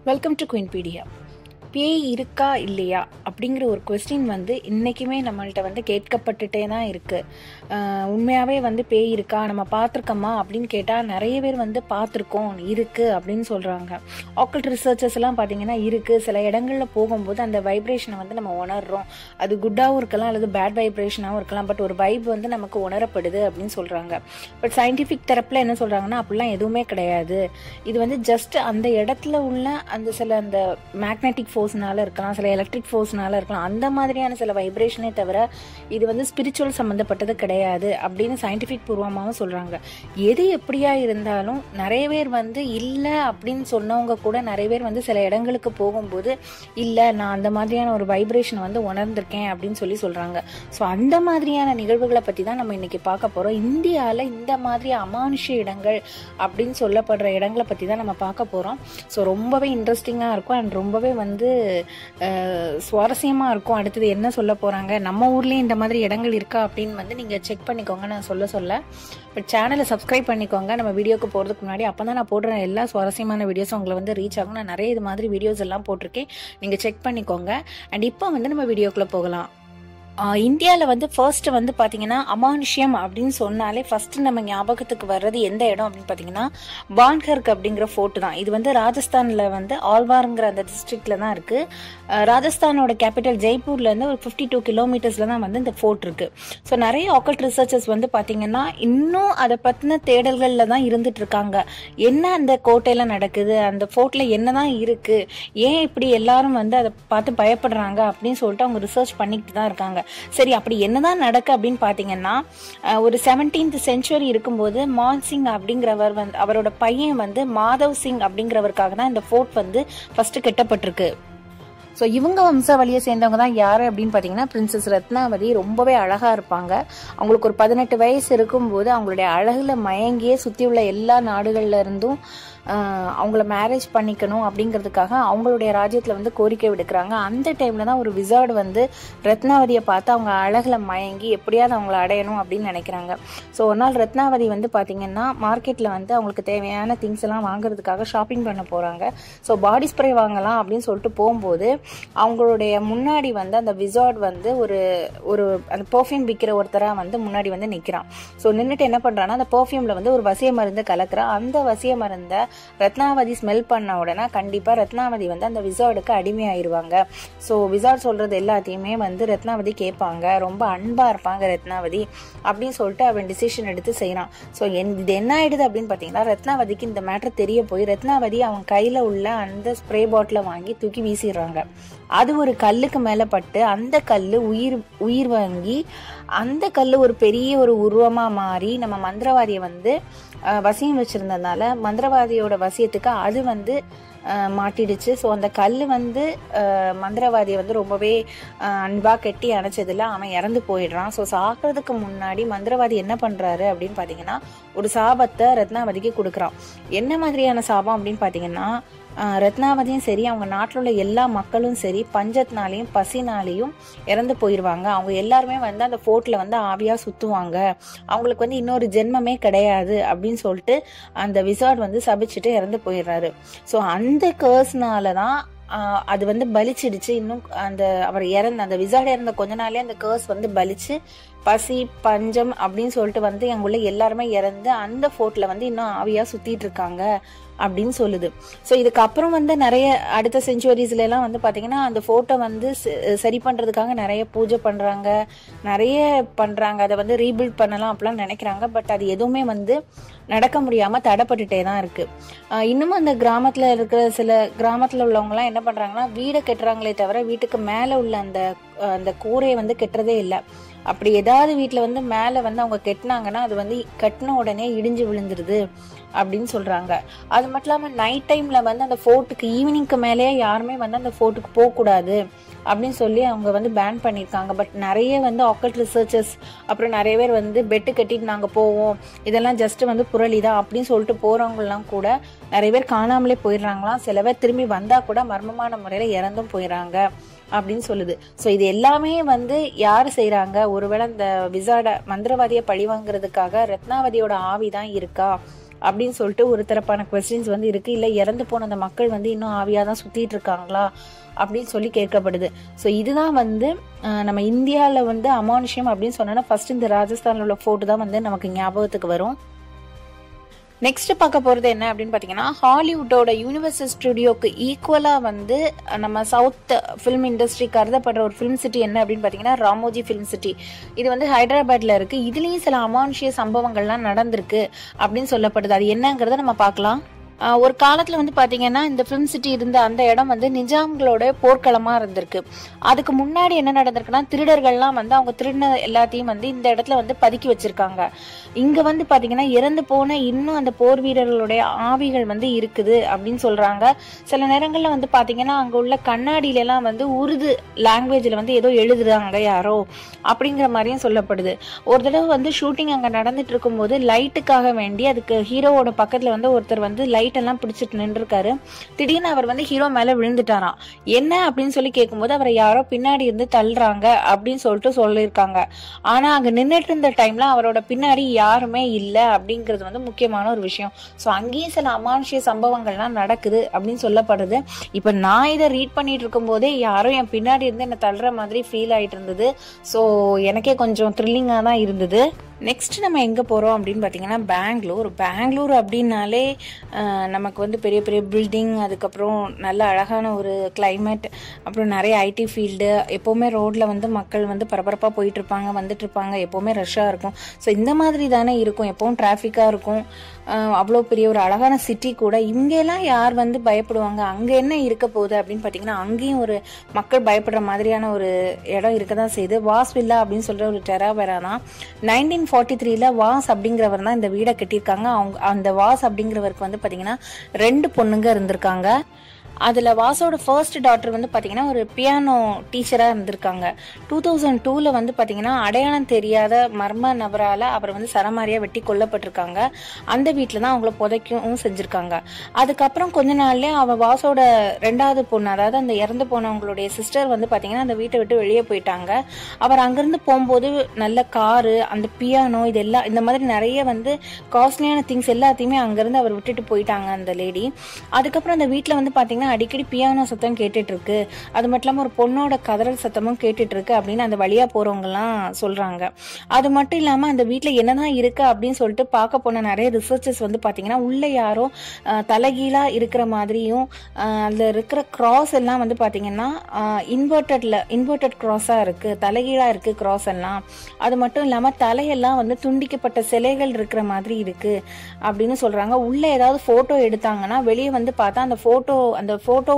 welcome to குயின்பீடியா பேய் இருக்கா இல்லையா அப்படிங்கிற ஒரு கொஸ்டின் வந்து இன்றைக்குமே நம்மள்ட்ட வந்து கேட்கப்பட்டுட்டே தான் இருக்குது உண்மையாகவே வந்து பேய் இருக்கா நம்ம பார்த்துருக்கோமா அப்படின்னு கேட்டால் நிறைய பேர் வந்து பார்த்துருக்கோம் இருக்குது அப்படின்னு சொல்கிறாங்க ஆக்கல்ட் ரிசர்ச்சர்ஸ் எல்லாம் பார்த்தீங்கன்னா இருக்குது சில இடங்களில் போகும்போது அந்த வைப்ரேஷனை வந்து நம்ம உணர்றோம் அது குட்டாகவும் இருக்கலாம் அல்லது பேட் வைப்ரேஷனாகவும் இருக்கலாம் பட் ஒரு வைப் வந்து நமக்கு உணரப்படுது அப்படின்னு சொல்கிறாங்க பட் சயின்டிஃபிக் தரப்பில் என்ன சொல்கிறாங்கன்னா அப்படிலாம் எதுவுமே கிடையாது இது வந்து ஜஸ்ட் அந்த இடத்துல உள்ள அந்த சில அந்த மேக்னெட்டிக் ஃபோர்ஸ்னால இருக்கலாம் சில எலக்ட்ரிக் ஃபோர்ஸ்னால இருக்கலாம் அந்த மாதிரியான சில வைப்ரேஷனே தவிர இது வந்து ஸ்பிரிச்சுவல் சம்மந்தப்பட்டது கிடையாது அப்படின்னு சயின்டிஃபிக் பூர்வமாகவும் சொல்கிறாங்க எது எப்படியா இருந்தாலும் நிறைய பேர் வந்து இல்லை அப்படின்னு சொன்னவங்க கூட நிறைய பேர் வந்து சில இடங்களுக்கு போகும்போது இல்லை நான் அந்த மாதிரியான ஒரு வைப்ரேஷன் வந்து உணர்ந்திருக்கேன் அப்படின்னு சொல்லி சொல்கிறாங்க ஸோ அந்த மாதிரியான நிகழ்வுகளை பற்றி தான் நம்ம இன்னைக்கு பார்க்க போகிறோம் இந்தியாவில் இந்த மாதிரி அமானுஷ இடங்கள் அப்படின்னு சொல்லப்படுற இடங்களை பற்றி தான் நம்ம பார்க்க போகிறோம் ஸோ ரொம்பவே இன்ட்ரெஸ்டிங்காக இருக்கும் அண்ட் ரொம்பவே வந்து சுவாரஸ்யமாக இருக்கும் அடுத்தது என்ன சொல்ல போகிறாங்க நம்ம ஊர்லேயும் இந்த மாதிரி இடங்கள் இருக்கா அப்படின்னு வந்து நீங்கள் செக் பண்ணிக்கோங்க நான் சொல்ல சொல்ல பட் சேனலை சப்ஸ்கிரைப் பண்ணிக்கோங்க நம்ம வீடியோக்கு போகிறதுக்கு முன்னாடி அப்போ தான் நான் போடுற எல்லா சுவாரஸ்யமான வீடியோஸும் உங்களை வந்து ரீச் ஆகும் நான் நிறைய இது மாதிரி வீடியோஸ் எல்லாம் போட்டிருக்கேன் நீங்கள் செக் பண்ணிக்கோங்க அண்ட் இப்போ வந்து நம்ம வீடியோக்குள்ளே போகலாம் இந்தியாவில் வந்து ஃபர்ஸ்ட் வந்து பார்த்தீங்கன்னா அமானுஷ்யம் அப்படின்னு சொன்னாலே ஃபர்ஸ்ட் நம்ம ஞாபகத்துக்கு வர்றது எந்த இடம் அப்படின்னு பார்த்தீங்கன்னா பான்கர்க் அப்படிங்கிற ஃபோர்ட் தான் இது வந்து ராஜஸ்தானில் வந்து ஆல்வாருங்கிற அந்த டிஸ்ட்ரிக்ட்ல தான் இருக்கு ராஜஸ்தானோட கேபிட்டல் ஜெய்ப்பூர்லேருந்து ஒரு ஃபிஃப்டி டூ கிலோமீட்டர்ஸில் தான் வந்து இந்த ஃபோர்ட் இருக்கு ஸோ நிறைய ஆக்கல்ட் ரிசர்ச்சர்ஸ் வந்து பார்த்தீங்கன்னா இன்னும் அதை பற்றின தேடல்களில் தான் இருந்துட்டு இருக்காங்க என்ன அந்த கோட்டையில் நடக்குது அந்த ஃபோர்ட்டில் என்ன தான் இருக்கு ஏன் இப்படி எல்லாரும் வந்து அதை பார்த்து பயப்படுறாங்க அப்படின்னு சொல்லிட்டு அவங்க ரிசர்ச் பண்ணிக்கிட்டு தான் இருக்காங்க சரி அப்படி என்னதான் நடக்கு அப்படின்னு பாத்தீங்கன்னா ஒரு செவன்டீன்த் செஞ்சுரி இருக்கும்போது மான் சிங் அப்படிங்கிறவர் வந்து அவரோட பையன் வந்து மாதவ் சிங் அப்படிங்கிறவருக்காக தான் இந்த ஃபோர்ட் வந்து ஃபர்ஸ்ட் கெட்டப்பட்டிருக்கு ஸோ இவங்க வம்சாவளியை சேர்ந்தவங்க தான் யார் அப்படின்னு பார்த்தீங்கன்னா பிரின்சஸ் ரத்னாவதி ரொம்பவே அழகாக இருப்பாங்க அவங்களுக்கு ஒரு பதினெட்டு வயசு இருக்கும்போது அவங்களுடைய அழகில் மயங்கியே சுற்றி உள்ள எல்லா நாடுகள்ல இருந்தும் அவங்கள மேரேஜ் பண்ணிக்கணும் அப்படிங்கிறதுக்காக அவங்களுடைய ராஜ்யத்தில் வந்து கோரிக்கை விடுக்கிறாங்க அந்த டைமில் தான் ஒரு விசார்டு வந்து ரத்னாவதியை பார்த்து அவங்க அழகில் மயங்கி எப்படியாவது அவங்கள அடையணும் அப்படின்னு நினைக்கிறாங்க ஸோ ஒரு நாள் ரத்னாவதி வந்து பார்த்தீங்கன்னா மார்க்கெட்டில் வந்து அவங்களுக்கு தேவையான திங்ஸ் எல்லாம் வாங்குறதுக்காக ஷாப்பிங் பண்ண போகிறாங்க ஸோ பாடி ஸ்ப்ரே வாங்கலாம் அப்படின்னு சொல்லிட்டு போகும்போது அவங்களுடைய முன்னாடி வந்து அந்த விசார்ட் வந்து ஒரு ஒரு அந்த பர்ஃப்யூம் விற்கிற ஒருத்தராக வந்து முன்னாடி வந்து நிற்கிறான் ஸோ நின்றுட்டு என்ன பண்ணுறான்னா அந்த பர்ஃப்யூமில் வந்து ஒரு வசிய மருந்து கலக்கிறான் அந்த வசிய மருந்தை ரத்னாவதி ஸ்மெல் பண்ண உடனே கண்டிப்பாக ரத்னாவதி வந்து அந்த விசார்டுக்கு அடிமையாயிருவாங்க ஸோ விசார்ட் சொல்கிறது எல்லாத்தையுமே வந்து ரத்னாவதி கேட்பாங்க ரொம்ப அன்பாக இருப்பாங்க ரத்னாவதி அப்படின்னு சொல்லிட்டு அவன் டிசிஷன் எடுத்து செய்கிறான் ஸோ என் இது என்ன ஆயிடுது அப்படின்னு பார்த்தீங்கன்னா ரத்னாவதிக்கு இந்த மேட்ரு தெரிய போய் ரத்னாவதி அவன் கையில் உள்ள அந்த ஸ்ப்ரே பாட்டிலை வாங்கி தூக்கி வீசிடுறாங்க அது ஒரு கல்லுக்கு மேலே பட்டு அந்த கல் உயிர் உயிர் வாங்கி அந்த கல் ஒரு பெரிய ஒரு உருவமாக மாறி நம்ம மந்திரவாதியை வந்து வசியம் வச்சிருந்ததுனால மந்திரவாதியோட வசியத்துக்கு அது வந்து மாட்டிடுச்சு ஸோ அந்த கல் வந்து மந்திரவாதியை வந்து ரொம்பவே அன்பாக கெட்டி அணைச்சதில் அவன் இறந்து போயிடுறான் ஸோ சாகிறதுக்கு முன்னாடி மந்திரவாதி என்ன பண்ணுறாரு அப்படின்னு பார்த்தீங்கன்னா ஒரு சாபத்தை ரத்னாவதிக்கு கொடுக்குறான் என்ன மாதிரியான சாபம் அப்படின்னு பார்த்தீங்கன்னா ரத்னாவதியும் சரி அவங்க நாட்டில் உள்ள எல்லா மக்களும் சரி பஞ்சத்தினாலையும் பசினாலையும் இறந்து போயிடுவாங்க அவங்க எல்லாருமே வந்து அந்த ஃபோர்ட்டில் வந்து ஆவியாக சுற்றுவாங்க அவங்களுக்கு வந்து இன்னொரு ஜென்மமே கிடையாது அப்படின்னு சொல்லிட்டு அந்த விசார்ட் வந்து சபிச்சுட்டு இறந்து போயிடுறாரு ஸோ அந்த கேர்ஸ்னால தான் அது வந்து பலிச்சிடுச்சு இன்னும் அந்த அவர் இறந்த அந்த விசார்ட் இறந்த கொஞ்ச நாளே அந்த கேர்ஸ் வந்து பலிச்சு பசி பஞ்சம் அப்படின்னு சொல்லிட்டு வந்து எங்குள்ள எல்லாருமே இறந்து அந்த ஃபோர்ட்டில் வந்து இன்னும் ஆவியாக சுற்றிட்டு இருக்காங்க அப்படின்னு சொல்லுது ஸோ இதுக்கப்புறம் வந்து நிறைய அடுத்த செஞ்சுவரிஸ்ல எல்லாம் வந்து பார்த்தீங்கன்னா அந்த ஃபோட்டோ வந்து சரி பண்ணுறதுக்காக நிறைய பூஜை பண்ணுறாங்க நிறைய பண்ணுறாங்க அதை வந்து ரீபில்ட் பண்ணலாம் அப்படிலாம் நினைக்கிறாங்க பட் அது எதுவுமே வந்து நடக்க முடியாமல் தடைப்பட்டுட்டே தான் இருக்குது இன்னமும் அந்த கிராமத்தில் இருக்கிற சில கிராமத்தில் உள்ளவங்கலாம் என்ன பண்ணுறாங்கன்னா வீடை கட்டுறாங்களே தவிர வீட்டுக்கு மேலே உள்ள அந்த அந்த கூரையை வந்து கெட்டுறதே இல்லை அப்படி ஏதாவது வீட்டில் வந்து மேலே வந்து அவங்க கெட்டினாங்கன்னா அது வந்து கட்டின உடனே இடிஞ்சு விழுந்துருது அப்படின்னு சொல்கிறாங்க அது மட்டும் இல்லாமல் நைட் டைமில் வந்து அந்த ஃபோர்ட்டுக்கு ஈவினிங்க்கு மேலேயே யாருமே வந்து அந்த ஃபோர்ட்டுக்கு போகக்கூடாது அப்படின்னு சொல்லி அவங்க வந்து பேன் பண்ணியிருக்காங்க பட் நிறைய வந்து ஆக்கல்ட் ரிசர்ச்சர்ஸ் அப்புறம் நிறைய பேர் வந்து பெட்டு கட்டிட்டு நாங்கள் போவோம் இதெல்லாம் ஜஸ்ட் வந்து புரளி தான் அப்படின்னு சொல்லிட்டு போகிறவங்கலாம் கூட நிறைய பேர் காணாமலே போயிடுறாங்களாம் சில பேர் திரும்பி வந்தால் கூட மர்மமான முறையில் இறந்தும் போயிடுறாங்க அப்படின்னு சொல்லுது ஸோ இது எல்லாமே வந்து யார் செய்கிறாங்க ஒருவேளை இந்த விசாட மந்திரவாதியை பழி வாங்குறதுக்காக ரத்னாவதியோட ஆவி தான் இருக்கா அப்படின்னு சொல்லிட்டு ஒரு தரப்பான கொஸ்டின்ஸ் வந்து இருக்கு இல்லை இறந்து போன அந்த மக்கள் வந்து இன்னும் ஆவியாக தான் சுத்திட்டு இருக்காங்களா அப்படின்னு சொல்லி கேட்கப்படுது ஸோ இதுதான் வந்து அஹ், நம்ம இந்தியாவில் வந்து அமானுஷ்யம் அப்படின்னு சொன்னோன்னா ஃபர்ஸ்ட் இந்த ராஜஸ்தானில் உள்ள ஃபோர்ட் தான் வந்து நமக்கு ஞாபகத்துக்கு வரும் நெக்ஸ்ட் பார்க்க போகிறது என்ன அப்படின்னு பார்த்தீங்கன்னா ஹாலிவுட்டோட யூனிவர்சல் ஸ்டுடியோக்கு ஈக்குவலாக வந்து அஹ், நம்ம சவுத் ஃபிலிம் இண்டஸ்ட்ரி கருதப்படுற ஒரு ஃபிலிம் சிட்டி என்ன அப்படின்னு பார்த்தீங்கன்னா ராமோஜி ஃபிலிம் சிட்டி இது வந்து ஹைதராபாத்ல இருக்கு இதுலேயும் சில அமானுஷ்ய சம்பவங்கள்லாம் நடந்திருக்கு அப்படின்னு சொல்லப்படுது அது என்னங்கிறத நம்ம பார்க்கலாம் ஆஹ் ஒரு காலத்துல வந்து பாத்தீங்கன்னா இந்த ஃபிலிம் சிட்டி இருந்த அந்த இடம் வந்து நிஜாம்களோட போர்க்களமா இருந்திருக்கு அதுக்கு முன்னாடி என்ன நடந்திருக்குன்னா திருடர்கள்லாம் வந்து அவங்க திருடின எல்லாத்தையும் வந்து இந்த இடத்துல வந்து பதுக்கி வச்சிருக்காங்க இங்க வந்து பாத்தீங்கன்னா இறந்து போன இன்னும் அந்த போர் வீரர்களுடைய ஆவிகள் வந்து இருக்குது அப்படின்னு சொல்றாங்க சில நேரங்கள்ல வந்து பாத்தீங்கன்னா அங்க உள்ள கண்ணாடியில எல்லாம் வந்து உருது லாங்குவேஜ்ல வந்து ஏதோ எழுதுறாங்க யாரோ அப்படிங்கிற மாதிரியும் சொல்லப்படுது ஒரு தடவை வந்து ஷூட்டிங் அங்க நடந்துட்டு இருக்கும்போது லைட்டுக்காக வேண்டி அதுக்கு ஹீரோவோட பக்கத்துல வந்து ஒருத்தர் வந்து லைட் எல்லாம் பிடிச்சிட்டு நின்றுருக்காரு திடீர்னு அவர் வந்து ஹீரோ மேல விழுந்துட்டாராம் என்ன அப்படின்னு சொல்லி கேட்கும்போது அவரை யாரோ பின்னாடி இருந்து தள்ளுறாங்க அப்படின்னு சொல்லிட்டு சொல்லியிருக்காங்க ஆனா அங்க நின்றுட்டு இருந்த டைம்ல அவரோட பின்னாடி யாருமே இல்லை அப்படிங்கிறது வந்து முக்கியமான ஒரு விஷயம் ஸோ அங்கேயும் சில அமானுஷ்ய சம்பவங்கள்லாம் நடக்குது அப்படின்னு சொல்லப்படுது இப்போ நான் இதை ரீட் பண்ணிட்டு இருக்கும்போதே யாரோ என் பின்னாடி இருந்து என்னை தள்ளுற மாதிரி ஃபீல் ஆயிட்டு இருந்தது ஸோ எனக்கே கொஞ்சம் த்ரில்லிங்காக தான் இருந்தது நெக்ஸ்ட் நம்ம எங்கே போகிறோம் அப்படின்னு பார்த்தீங்கன்னா பெங்களூர் பெங்களூர் அப்படின்னாலே அஹ், நமக்கு வந்து பெரிய பெரிய பில்டிங் அதுக்கப்புறம் நல்ல அழகான ஒரு climate அப்புறம் நிறைய ஐடி ஃபீல்டு எப்போவுமே ரோட்டில் வந்து மக்கள் வந்து பரபரப்பாக போயிட்டு இருப்பாங்க வந்துட்டு இருப்பாங்க எப்போவுமே ரஷ்ஷாக இருக்கும் ஸோ இந்த மாதிரி தானே இருக்கும் எப்பவும் டிராஃபிக்காக இருக்கும் அஹ், அவ்வளோ பெரிய ஒரு அழகான சிட்டி கூட இங்கெல்லாம் யார் வந்து பயப்படுவாங்க அங்கே என்ன இருக்க போகுது அப்படின்னு பார்த்தீங்கன்னா அங்கேயும் ஒரு மக்கள் பயப்படுற மாதிரியான ஒரு இடம் இருக்க தான் செய்யுது வாஸ் வில்லா அப்படின்னு சொல்கிற ஒரு டெராபெரா தான் நைன்டீன் ஃபார்ட்டி த்ரீல வாஸ் அப்படிங்கிறவர் தான் இந்த வீடை கட்டியிருக்காங்க அவங்க அந்த வாஸ் அப்படிங்கிறவருக்கு வந்து பார்த்தீங்கன்னா ரெண்டு பொண்ணுங்க இருந்திருக்காங்க அதில் வாசோட ஃபர்ஸ்ட் டாட்டர் வந்து பார்த்தீங்கன்னா ஒரு பியானோ டீச்சராக இருந்திருக்காங்க டூ தௌசண்ட் டூவில் வந்து பார்த்தீங்கன்னா அடையாளம் தெரியாத மர்ம நபரால் அவர் வந்து சரமாரியாக வெட்டி கொல்லப்பட்டிருக்காங்க அந்த வீட்டில் தான் அவங்கள புதைக்கவும் செஞ்சுருக்காங்க அதுக்கப்புறம் கொஞ்ச நாள்லயே அவள் வாசோட ரெண்டாவது பொண்ணு அதாவது அந்த இறந்து போனவங்களுடைய சிஸ்டர் வந்து பார்த்தீங்கன்னா அந்த வீட்டை விட்டு வெளியே போயிட்டாங்க அவர் அங்கேருந்து போகும்போது நல்ல காரு அந்த பியானோ இது எல்லாம் இந்த மாதிரி நிறைய வந்து காஸ்ட்லியான திங்ஸ் எல்லாத்தையுமே அங்கேருந்து அவர் விட்டுட்டு போயிட்டாங்க அந்த லேடி அதுக்கப்புறம் அந்த வீட்டில் வந்து பார்த்தீங்கன்னா அடிக்கடி பியானோ சத்தம் கேட்டுட்டு இருக்கு அது மட்டும் இல்லாமல் ஒரு பொண்ணோட கதறல் சத்தமும் கேட்டுட்டு இருக்கு அப்படின்னு அந்த வழியாக போகிறவங்கலாம் சொல்கிறாங்க அது மட்டும் இல்லாமல் அந்த வீட்டில் என்னதான் இருக்கு அப்படின்னு சொல்லிட்டு பார்க்க போன நிறைய ரிசர்ச்சர்ஸ் வந்து பார்த்தீங்கன்னா உள்ள யாரோ அஹ், தலைகீழா இருக்கிற மாதிரியும் அஹ், அதுல இருக்கிற கிராஸ் எல்லாம் வந்து பார்த்தீங்கன்னா இன்வெர்டட்ல இன்வெர்டட் கிராஸாக இருக்கு தலைகீழா இருக்கு கிராஸ் எல்லாம் அது மட்டும் இல்லாமல் தலையெல்லாம் வந்து துண்டிக்கப்பட்ட சிலைகள் இருக்கிற மாதிரி இருக்கு அப்படின்னு சொல்றாங்க உள்ள ஏதாவது போட்டோ எடுத்தாங்கன்னா வெளியே வந்து பார்த்தா அந்த போட்டோ அந்த போட்டோ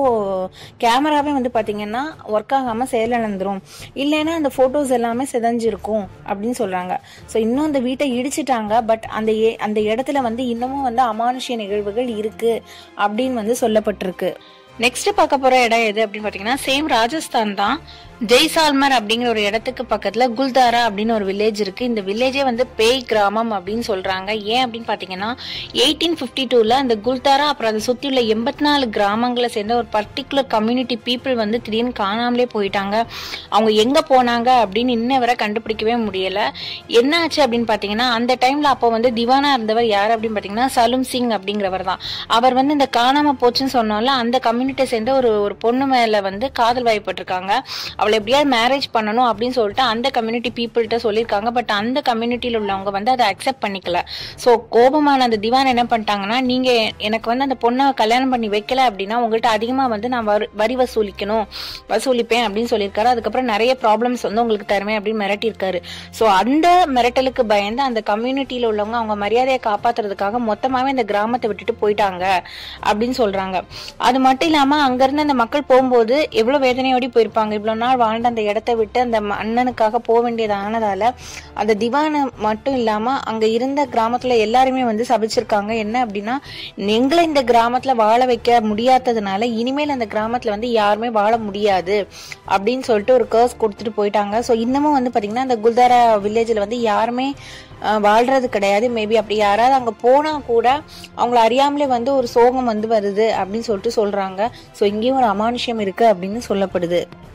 கேமராவே வந்து பாத்தீங்கன்னா ஒர்க் ஆகாம செயலிழந்துரும் இல்லைன்னா அந்த போட்டோஸ் எல்லாமே சிதைஞ்சிருக்கும் அப்படின்னு சொல்றாங்க ஸோ இன்னும் அந்த வீட்டை இடிச்சிட்டாங்க பட் அந்த ஏ- அந்த இடத்துல வந்து இன்னமும் வந்து அமானுஷ்ய நிகழ்வுகள் இருக்கு அப்படின்னு வந்து சொல்லப்பட்டிருக்கு நெக்ஸ்ட் பார்க்க போற இடம் எது அப்படின்னு பாத்தீங்கன்னா சேம் ராஜஸ்தான் தான் ஜெய்சால்மர் அப்படிங்கிற ஒரு இடத்துக்கு பக்கத்துல குல்தாரா அப்படின்னு ஒரு வில்லேஜ் இருக்கு இந்த வில்லேஜே வந்து பேய் கிராமம் அப்படின்னு சொல்றாங்க ஏன் அப்படின்னு பாத்தீங்கன்னா எயிட்டீன் பிப்டி டூல அந்த குல்தாரா அப்புறம் அதை சுத்தி உள்ள எண்பத்தி நாலு கிராமங்களை சேர்ந்த ஒரு பர்டிகுலர் கம்யூனிட்டி பீப்புள் வந்து திடீர்னு காணாமலே போயிட்டாங்க அவங்க எங்க போனாங்க அப்படின்னு இன்ன வரை கண்டுபிடிக்கவே முடியல என்ன ஆச்சு அப்படின்னு பாத்தீங்கன்னா அந்த டைம்ல அப்போ வந்து திவானா இருந்தவர் யார் அப்படின்னு பாத்தீங்கன்னா சலும் சிங் அப்படிங்கிறவர் தான் அவர் வந்து இந்த காணாம போச்சுன்னு சொன்னால அந்த கம்யூனிட்டியை சேர்ந்த ஒரு ஒரு பொண்ணு மேல வந்து காதல் வாய்ப்பட்டிருக்காங்க அவளை எப்படியாவது மேரேஜ் பண்ணணும் அப்படின்னு சொல்லிட்டு அந்த கம்யூனிட்டி பீப்புள்கிட்ட சொல்லியிருக்காங்க பட் அந்த கம்யூனிட்டியில் உள்ளவங்க வந்து அதை அக்செப்ட் பண்ணிக்கல ஸோ கோபமான அந்த திவான் என்ன பண்ணிட்டாங்கன்னா நீங்க எனக்கு வந்து அந்த பொண்ணை கல்யாணம் பண்ணி வைக்கல அப்படின்னா உங்கள்கிட்ட அதிகமா வந்து நான் வரி- வரி வசூலிக்கணும் வசூலிப்பேன் அப்படின்னு சொல்லியிருக்காரு அதுக்கப்புறம் நிறைய ப்ராப்ளம்ஸ் வந்து உங்களுக்கு தருவேன் அப்படின்னு மிரட்டியிருக்காரு ஸோ அந்த மிரட்டலுக்கு பயந்து அந்த கம்யூனிட்டியில் உள்ளவங்க அவங்க மரியாதையை காப்பாத்துறதுக்காக மொத்தமாவே இந்த கிராமத்தை விட்டுட்டு போயிட்டாங்க அப்படின்னு சொல்றாங்க அது மட்டும் இல்லாம அங்க இருந்து அந்த மக்கள் போகும்போது எவ்வளவு வேதனையோடி போயிருப்பாங்க இவ்வளவு நாள் வாழ்ந்த அந்த இடத்தை விட்டு அந்த அண்ணனுக்காக போக வேண்டியதானதால அந்த திவானை மட்டும் இல்லாம அங்க இருந்த கிராமத்துல எல்லாருமே வந்து சபிச்சிருக்காங்க என்ன அப்படின்னா எங்களை இந்த கிராமத்துல வாழ வைக்க முடியாததுனால இனிமேல் அந்த கிராமத்துல வந்து யாருமே வாழ முடியாது அப்படின்னு சொல்லிட்டு ஒரு கர்ஸ் கொடுத்துட்டு போயிட்டாங்க ஸோ இன்னமும் வந்து பாத்தீங்கன்னா அந்த குல்தாரா வில்லேஜ்ல வந்து யாருமே அஹ், வாழ்றது கிடையாது மேபி அப்படி யாராவது அங்க போனா கூட அவங்கள அறியாமலே வந்து ஒரு சோகம் வந்து வருது அப்படின்னு சொல்லிட்டு சொல்றாங்க ஸோ இங்கேயும் ஒரு அமானுஷ்யம் இருக்கு அப்படின்னு சொல்லப்படுது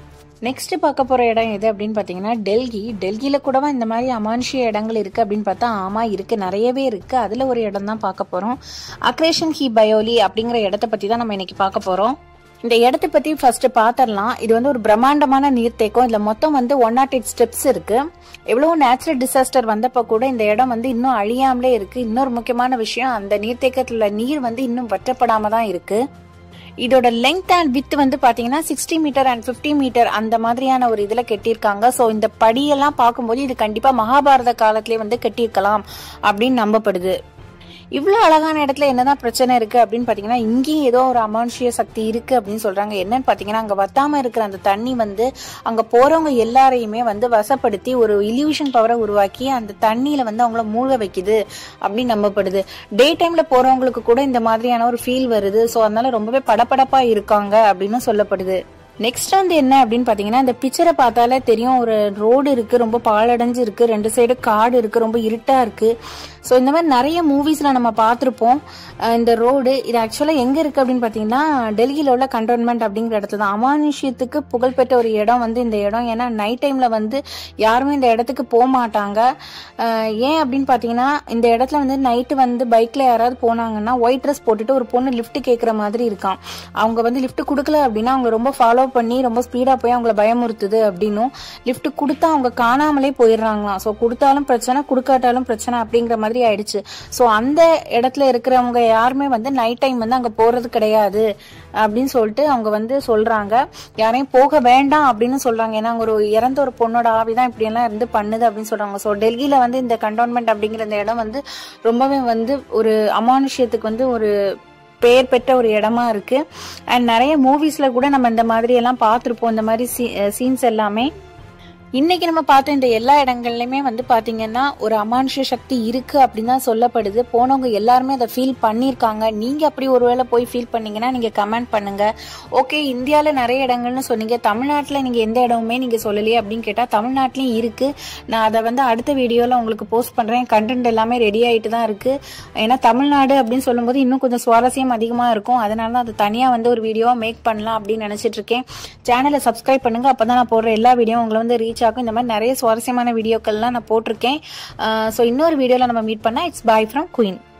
நெக்ஸ்ட் பார்க்க போற இடம் எது அப்படின்னு பாத்தீங்கன்னா டெல்லி டெல்லியில கூடவா இந்த மாதிரி அமானுஷிய இடங்கள் இருக்கு அப்படின்னு பார்த்தா ஆமா இருக்கு நிறையவே இருக்கு அதுல ஒரு இடம் தான் பார்க்க போறோம் அக்ரேஷன் ஹி பயோலி அப்படிங்கிற இடத்த பத்தி தான் நம்ம இன்னைக்கு பார்க்க போறோம் இந்த இடத்த பத்தி ஃபர்ஸ்ட் பாத்திரலாம் இது வந்து ஒரு பிரம்மாண்டமான நீர்த்தேக்கம் இதுல மொத்தம் வந்து ஒன் நாட் எயிட் ஸ்டெப்ஸ் இருக்கு எவ்வளவு நேச்சுரல் டிசாஸ்டர் வந்தப்ப கூட இந்த இடம் வந்து இன்னும் அழியாமலே இருக்கு இன்னொரு முக்கியமான விஷயம் அந்த நீர்த்தேக்கத்துல நீர் வந்து இன்னும் வற்றப்படாம தான் இருக்கு இதோட லெங்த் அண்ட் வித் வந்து பாத்தீங்கன்னா sixty metre and fifty metre அந்த மாதிரியான ஒரு இதுல கட்டியிருக்காங்க ஸோ இந்த படியெல்லாம் பார்க்கும்போது இது கண்டிப்பா மகாபாரத காலத்திலே வந்து கட்டியிருக்கலாம் அப்படின்னு நம்பப்படுது இவ்வளோ அழகான இடத்துல என்னதான் பிரச்சனை இருக்கு அப்படின்னு பாத்தீங்கன்னா இங்கேயும் ஏதோ ஒரு அமானுஷிய சக்தி இருக்கு அப்படின்னு சொல்றாங்க என்னன்னு பாத்தீங்கன்னா அங்க வத்தாம இருக்கிற அந்த தண்ணி வந்து அங்க போறவங்க எல்லாரையுமே வந்து வசப்படுத்தி ஒரு இல்யூஷன் பவரை உருவாக்கி அந்த தண்ணியில வந்து அவங்கள மூழ்க வைக்குது அப்படின்னு நம்பப்படுது டே டைம்ல போறவங்களுக்கு கூட இந்த மாதிரியான ஒரு ஃபீல் வருது ஸோ அதனால ரொம்பவே படபடப்பா இருக்காங்க அப்படின்னு சொல்லப்படுது நெக்ஸ்ட் வந்து என்ன அப்படின்னு பாத்தீங்கன்னா இந்த பிக்சரை பார்த்தாலே தெரியும் ஒரு ரோடு இருக்கு ரொம்ப பாழடைஞ்சு இருக்கு ரெண்டு சைடு காடு இருக்கு ரொம்ப இருட்டா இருக்கு ஸோ இந்த மாதிரி நிறைய மூவிஸ்ல நம்ம பார்த்துருப்போம் அஹ் இந்த ரோடு இது ஆக்சுவலாக எங்க இருக்கு அப்படின்னு பாத்தீங்கன்னா டெல்லியில உள்ள கண்டோன்மெண்ட் அப்படிங்கிற இடத்துல தான் அமானுஷ்யத்துக்கு புகழ்பெற்ற ஒரு இடம் வந்து இந்த இடம் ஏன்னா நைட் டைம்ல வந்து யாருமே இந்த இடத்துக்கு போக மாட்டாங்க அஹ் ஏன் அப்படின்னு பாத்தீங்கன்னா இந்த இடத்துல வந்து நைட்டு வந்து பைக்ல யாராவது போனாங்கன்னா ஒயிட் ட்ரெஸ் போட்டுட்டு ஒரு பொண்ணு லிஃப்ட் கேட்குற மாதிரி இருக்கான் அவங்க வந்து லிஃப்ட் கொடுக்கல அப்படின்னா அவங்க ரொம்ப ஃபாலோ பண்ணி ரொம்ப ஸ்பீடா போய் அவங்கள பயமுறுத்துது அப்படின்னும் லிஃப்ட் கொடுத்தா அவங்க காணாமலே போயிடுறாங்களாம் ஸோ கொடுத்தாலும் பிரச்சனை கொடுக்காட்டாலும் பிரச்சனை அப்படிங்கிற மாதிரி ஆயிடுச்சு ஸோ அந்த இடத்துல இருக்கிறவங்க யாருமே வந்து நைட் டைம் வந்து அங்க போறது கிடையாது அப்படின்னு சொல்லிட்டு அவங்க வந்து சொல்றாங்க யாரையும் போக வேண்டாம் அப்படின்னு சொல்றாங்க ஏன்னா அங்க ஒரு இறந்த ஒரு பொண்ணோட ஆவிதான் இப்படி எல்லாம் இருந்து பண்ணுது அப்படின்னு சொல்றாங்க ஸோ டெல்லியில வந்து இந்த கண்டோன்மெண்ட் அப்படிங்கிற இந்த இடம் வந்து ரொம்பவே வந்து ஒரு அமானுஷ்யத்துக்கு வந்து ஒரு பெயர் பெற்ற ஒரு இடமா இருக்கு அண்ட் நிறைய மூவிஸ்ல கூட நம்ம இந்த மாதிரி எல்லாம் பார்த்துருப்போம் இந்த மாதிரி சீன்ஸ் எல்லாமே இன்னைக்கு நம்ம பார்த்த இந்த எல்லா இடங்கள்லையுமே வந்து பாத்தீங்கன்னா ஒரு அமானுஷ சக்தி இருக்கு அப்படின்னு தான் சொல்லப்படுது போனவங்க எல்லாருமே அதை ஃபீல் பண்ணியிருக்காங்க நீங்க அப்படி ஒருவேளை போய் ஃபீல் பண்ணீங்கன்னா நீங்க கமெண்ட் பண்ணுங்க ஓகே இந்தியாவில் நிறைய இடங்கள்னு சொன்னீங்க தமிழ்நாட்டில் நீங்க எந்த இடமுமே நீங்க சொல்லலையே அப்படின்னு கேட்டா தமிழ்நாட்டிலையும் இருக்கு நான் அதை வந்து அடுத்த வீடியோல உங்களுக்கு போஸ்ட் பண்றேன் கண்டென்ட் எல்லாமே ரெடி ஆயிட்டு தான் இருக்கு ஏன்னா தமிழ்நாடு அப்படின்னு சொல்லும்போது இன்னும் கொஞ்சம் சுவாரஸ்யம் அதிகமா இருக்கும் அதனால தான் அதை தனியா வந்து ஒரு வீடியோவா மேக் பண்ணலாம் அப்படின்னு நினைச்சிட்டு இருக்கேன் சேனலை சப்ஸ்கிரைப் பண்ணுங்க அப்பதான் நான் போடுற எல்லா வீடியோ உங்களை வந்து ரீச் ஆகும் இந்த மாதிரி நிறைய சுவாரஸ்யமான வீடியோக்கள்லாம் நான் போட்டிருக்கேன் ஸோ இன்னொரு வீடியோவில் நம்ம மீட் பண்ணால் இட்ஸ் பாய் ஃப்ரம் குயின்